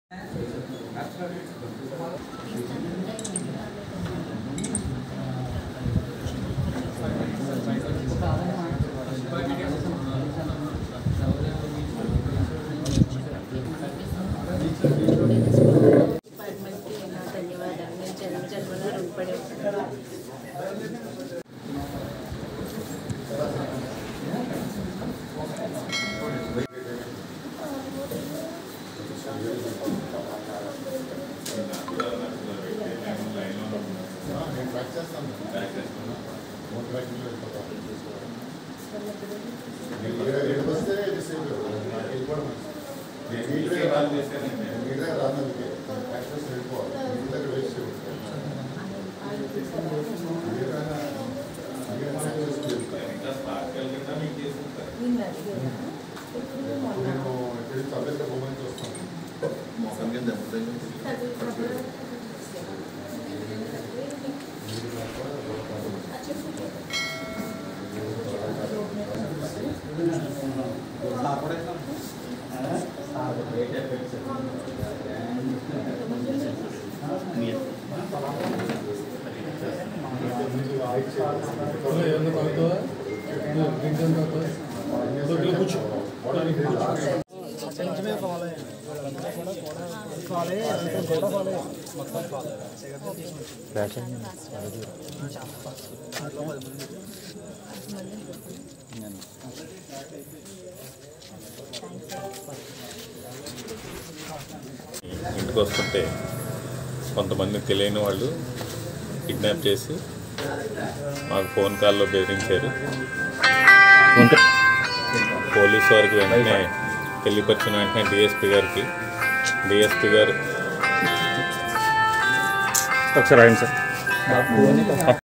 డిపార్ట్మెంట్కి నా ధన్యవాదాలు నేను జన్మ జన్మలో రుణపడి ఉంటాను నేను బ్యాక్ చేస్తాను మూడు బ్యాక్లు వెళ్ళిపోతాను నేను ఇక్కడ ఇక్కడికి వస్తే ఇది సేఫ్ నాకు వెళ్ళిపోవడం మంచిది. నేను మీ దగ్గర రాను నేను మీ దగ్గర రాను అందుకే బ్యాక్ చేసి వెళ్ళిపోవాలి మీ దగ్గర వేస్ట్ చేయకూడదు. మీరేమైనా మీరేమైనా చేసి వెళ్ళిపోతారు. ఇప్పుడు నేను ఇక్కడ సభ్యులుగా పోమని చూస్తాను మీరు నాకు కూడా ఇంటికి వస్తుంటే కొంతమంది తెలియని వాళ్ళు కిడ్నాప్ చేసి మాకు ఫోన్ కాల్లో బెదిరించారు పోలీస్ వారికి వెంటనే తెలియపరిచిన వెంటనే డిఎస్పి గారికి డిఎస్పి గారు ఒకసారి రాయండి సార్